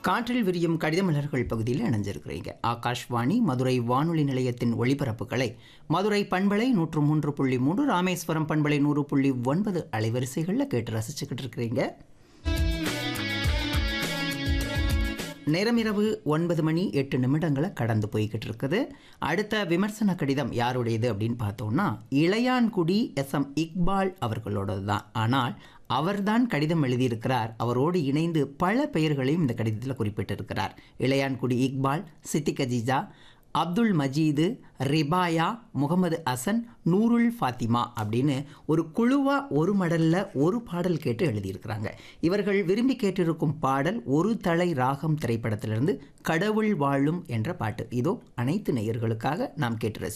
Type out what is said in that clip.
காற்றில் விரியும் கடிதமலர்கள் பகுதியில் இணைஞ்சிருக்கிறீங்க ஆகாஷ்வாணி மதுரை வானொலி நிலையத்தின் ஒளிபரப்புகளை மதுரை பண்பலை நூற்று மூன்று புள்ளி மூன்று ராமேஸ்வரம் பண்பலை நூறு புள்ளி ஒன்பது அலைவரிசைகளில் கேட்டு ரசிச்சுக்கிட்டு இருக்கிறீங்க நேரம் இரவு ஒன்பது மணி எட்டு நிமிடங்களை கடந்து போய்கிட்டு இருக்குது அடுத்த விமர்சன கடிதம் யாருடையது அப்படின்னு பார்த்தோம்னா இளையான்குடி எஸ் எம் இக்பால் அவர்களோடது தான் ஆனால் அவர்தான் கடிதம் எழுதியிருக்கிறார் அவரோடு இணைந்து பல பெயர்களையும் இந்த கடிதத்தில் குறிப்பிட்டிருக்கிறார் இளையான்குடி இக்பால் சித்திக் அஜிஜா அப்துல் மஜீது ரிபாயா முகமது அசன் நூருல் ஃபாத்திமா அப்படின்னு ஒரு குழுவாக ஒரு மடலில் ஒரு பாடல் கேட்டு எழுதியிருக்கிறாங்க இவர்கள் விரும்பி கேட்டிருக்கும் பாடல் ஒரு தலை ராகம் திரைப்படத்திலிருந்து கடவுள் வாழும் என்ற பாட்டு இதோ அனைத்து நேயர்களுக்காக நாம் கேட்டு ரசி